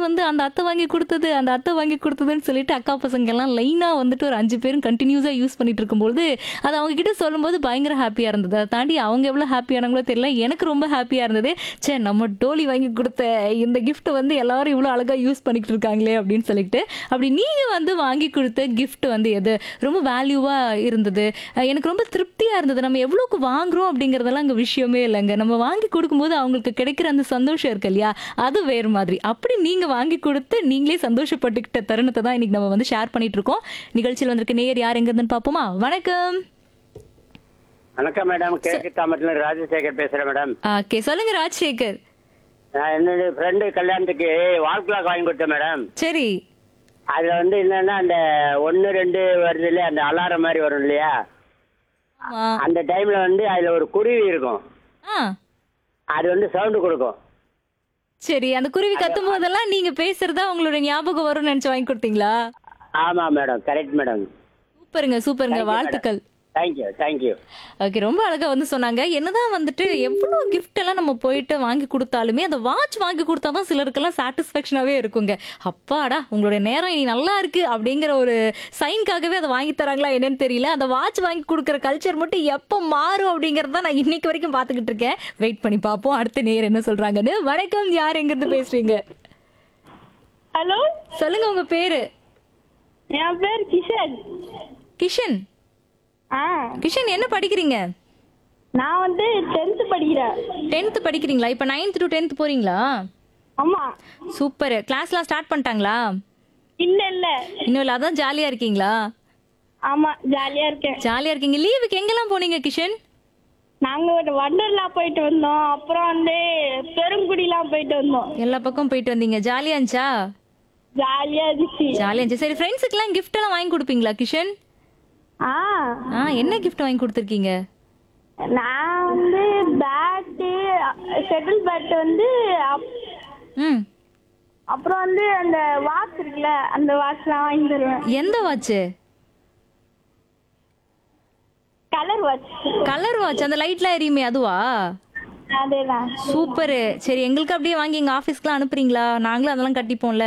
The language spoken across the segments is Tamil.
வந்து அந்த அத்தை வாங்கி கொடுத்தது அந்த அத்தை வாங்கி கொடுத்ததுன்னு சொல்லிட்டு அக்கா பசங்க எல்லாம் லைனா வந்துட்டு ஒரு அஞ்சு பேரும் கண்டினியூஸா யூஸ் பண்ணிட்டு இருக்கும்போது அது அவங்க கிட்ட சொல்லும்போது பயங்கர ஹாப்பியா இருந்தது அதை தாண்டி அவங்க எவ்வளவு ஹாப்பியானாங்களோ தெரியல எனக்கு ரொம்ப ஹாப்பியா இருந்தது சே நம்ம டோலி வாங்கி கொடுத்த இந்த gift வந்து எல்லாரும் இவ்வளவு அழகா யூஸ் பண்ணிக்கிட்டு இருக்காங்களே அப்படின்னு சொல்லிட்டு அப்படி நீங்க வந்து வாங்கி கொடுத்த gift வந்து எது ரொம்ப வேல்யூவா இருந்தது அஹ் எனக்கு ரொம்ப திருப்தியா இருந்தது நம்ம எவ்வளவுக்கு வாங்குறோம் அப்படிங்கறதெல்லாம் அங்க விஷயமே இல்லைங்க நம்ம வாங்கி கொடுக்கும்போது அவங்களுக்கு கிடைக்கிற அந்த சந்தோஷம் இருக்கு இல்லையா அது வேறு மாதிரி அப்படி நீங்க வாங்கி கொடுத்து நீங்களே சந்தோஷப்பட்டுக்கிட்ட தருணத்தை தான் இன்னைக்கு நம்ம வந்து ஷேர் பண்ணிட்டு இருக்கோம் நிகழ்ச்சியில் வந்திருக்க நேயர் யார் எங்க இருந்துன்னு பார்ப்போமா வணக்கம் வணக்கம் மேடம் கிழக்கு தாமரத்துல ராஜசேகர் பேசுறேன் மேடம் ஓகே சொல்லுங்க ராஜசேகர் நான் என்னுடைய ஃப்ரெண்டு கல்யாணத்துக்கு வால் கிளாக் வாங்கி கொடுத்தேன் மேடம் சரி அதுல வந்து என்னன்னா அந்த ஒன்னு ரெண்டு வருது இல்லையா அந்த அலாரம் மாதிரி வரும் இல்லையா ஆமா அந்த டைம்ல வந்து அதுல ஒரு குருவி இருக்கும் ஆ அது வந்து சவுண்டு கொடுக்கும் சரி அந்த குருவி கத்தும் போதெல்லாம் நீங்க பேசுறதா உங்களோட ஞாபகம் வரும்னு நினைச்சு வாங்கி கொடுத்தீங்களா ஆமா மேடம் கரெக்ட் மேடம் சூப்பருங்க சூப்பருங்க வாழ்த்துக்கள் தேங்க்யூ தேங்க்யூ ஓகே ரொம்ப அழகா வந்து சொன்னாங்க என்னதான் வந்துட்டு எவ்வளவு கிஃப்ட் எல்லாம் நம்ம போயிட்டு வாங்கி கொடுத்தாலுமே அந்த வாட்ச் வாங்கி கொடுத்தாதான் சிலருக்கெல்லாம் சாட்டிஸ்ஃபேக்ஷனாவே இருக்குங்க அப்பாடா உங்களுடைய நேரம் இனி நல்லா இருக்கு அப்படிங்கிற ஒரு சைன்காகவே அதை வாங்கி தராங்களா என்னன்னு தெரியல அந்த வாட்ச் வாங்கி கொடுக்குற கல்ச்சர் மட்டும் எப்போ மாறும் அப்படிங்கறத நான் இன்னைக்கு வரைக்கும் பார்த்துக்கிட்டு இருக்கேன் வெயிட் பண்ணி பார்ப்போம் அடுத்த நேர் என்ன சொல்றாங்கன்னு வணக்கம் யார் எங்க இருந்து பேசுறீங்க ஹலோ சொல்லுங்க உங்க பேரு என் பேர் கிஷன் கிஷன் ஆ கிஷன் என்ன படிக்கிறீங்க நான் வந்து டென்த்து படிக்கிறேன் டென்த் படிக்கிறீங்களா இப்போ நைன்த் டு டென்த் போறீங்களா ஆமா சூப்பர் கிளாஸ்லாம் ஸ்டார்ட் பண்ணிட்டாங்களா இல்ல இல்ல இன்னும் இல்லை அதான் ஜாலியா இருக்கீங்களா ஆமா ஜாலியா இருக்கேன் ஜாலியா இருக்கீங்க லீவுக்கு எங்கெல்லாம் போனீங்க கிஷன் நாங்க ஒரு வண்டர்லா போயிட்டு வந்தோம் அப்புறம் வந்து பெருங்குடிலாம் போயிட்டு வந்தோம் எல்லா பக்கம் போயிட்டு வந்தீங்க ஜாலியா இருந்துச்சா ஜாலியா இருந்துச்சு ஜாலியா இருந்துச்சு சரி ஃப்ரெண்ட்ஸுக்குலாம் gift எல்லாம் வாங்கி கொடுப்பீங்களா கிஷன் ஆ ஆ என்ன gift வாங்கி கொடுத்துருக்கீங்க நான் வந்து பேட்டு ஷட்டில் பேட் வந்து அப்- ம் அப்புறம் வந்து அந்த வாட்ச் இருக்குல்ல அந்த வாட்ச்லாம் வாங்கி தருவேன் எந்த watch colour watch colour watch அந்த லைட்லாம் எரியுமே அதுவா அதேதான் சூப்பர் சரி எங்களுக்கு அப்படியே வாங்கி எங்க ஆஃபீஸ்க்குலாம் அனுப்புறீங்களா நாங்களும் அதெல்லாம் கட்டிப்போம்ல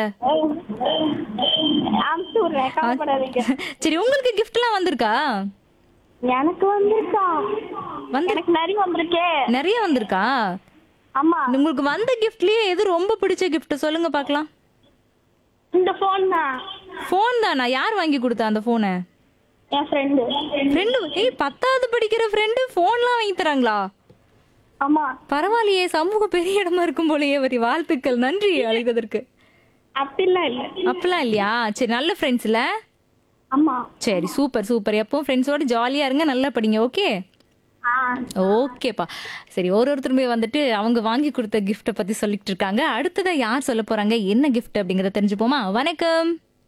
அமுச்சு விடுறேன் கவலைப்படாதீங்க சரி உங்களுக்கு giftலாம் வந்திருக்கா எனக்கு வந்திருக்கா வந்து எனக்கு நிறைய வந்திருக்கே நிறைய வந்திருக்கா ஆமா உங்களுக்கு வந்த கிஃப்ட்லயே எது ரொம்ப பிடிச்ச gift சொல்லுங்க பார்க்கலாம் இந்த போன் தான் ஃபோன் தானா யார் வாங்கி கொடுத்தா அந்த ஃபோனை என் ஃப்ரெண்டு ஃப்ரெண்டு ஏய் பத்தாவது படிக்கிற ஃப்ரெண்டு ஃபோன்லாம் வாங்கி தராங்களா ஆமா பரவாயில்லையே சமூகம் பெரிய இடமா இருக்கும் போலயே வரி வாழ்த்துக்கள் நன்றி அழைத்ததற்கு அப்படிலாம் இல்ல அப்பெல்லாம் இல்லையா சரி நல்ல ஃப்ரெண்ட்ஸ்ல ஆமா சரி சூப்பர் சூப்பர் எப்பவும் ஃப்ரெண்ட்ஸோட ஜாலியா இருங்க நல்லா படிங்க ஓகே ஆ ஓகேப்பா சரி ஒரு ஒருத்தருமே வந்துட்டு அவங்க வாங்கி கொடுத்த கிஃப்ட்டை பத்தி சொல்லிட்டு இருக்காங்க அடுத்ததா யார் சொல்ல போறாங்க என்ன gift அப்படிங்கறத தெரிஞ்சுப்போமா வணக்கம்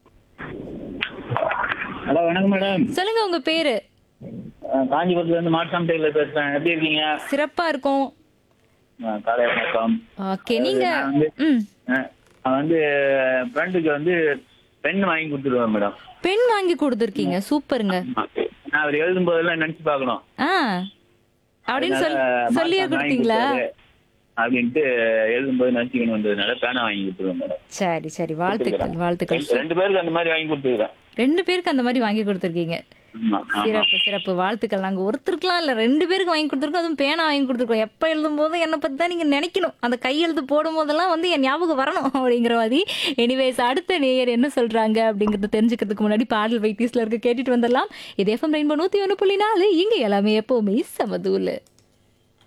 ஹலோ வணக்கம் மேடம் சொல்லுங்க உங்க பேரு அஹ் காஞ்சிபுரத்துல இருந்து மாட்டுசாமி டெய்லர் பேசுறேன் எப்படி இருக்கீங்க சிறப்பா இருக்கும் அஹ் காலை வணக்கம் ஓகே நீங்க நான் வந்து ம் அஹ் நான் வந்து ஃப்ரெண்டுக்கு வந்து பென் வாங்கி கொடுத்துருவேன் மேடம் பெண் வாங்கி கொடுத்துருக்கீங்க சூப்பருங்க நான் அவர் எழுதும் போதெல்லாம் நினைச்சு பார்க்கணும் ஆ அப்படின்னு சொல் அதனால சொல்லியே மாட்டுசாமி வாங்கி கொடுத்தீங்களா கொடுத்தாரு அப்படின்ட்டு எழுதும்போது நினைச்சுக்கணும் வந்ததுனால பேனா வாங்கி கொடுத்துருவேன் மேடம் சரி சரி வாழ்த்துக்கள் வாழ்த்துக்கள் ரெண்டு- ரெண்டு பேருக்கு அந்த மாதிரி வாங்கி கொடுத்துருக்கேன் ரெண்டு பேருக்கு அந்த மாதிரி வாங்கி கொடுத்துருக்கீங்க ஆமா ஆமா சிறப்பு சிறப்பு வாழ்த்துக்கள் நாங்க ஒருத்தருக்குலாம் இல்ல ரெண்டு பேருக்கு வாங்கி கொடுத்துருக்கோம் அதுவும் பேனா வாங்கி கொடுத்துருக்கோம் எப்ப எழுதும் போதும் என்னை பத்தி தான் நீங்க நினைக்கணும் அந்த கையெழுத்து போடும் போதெல்லாம் வந்து என் ஞாபகம் வரணும் அப்படிங்கிற மாதிரி எனிவேஸ் அடுத்த நேயர் என்ன சொல்றாங்க அப்படிங்கறத தெரிஞ்சுக்கிறதுக்கு முன்னாடி பாடல் வைத்தியஸ்ல இருக்க கேட்டுட்டு வந்துடலாம் இது எஃப்எம் ரெயின்போ நூத்தி ஒன்று புள்ளி நாலு இங்க எல்லாமே எப்பவுமே சமதூல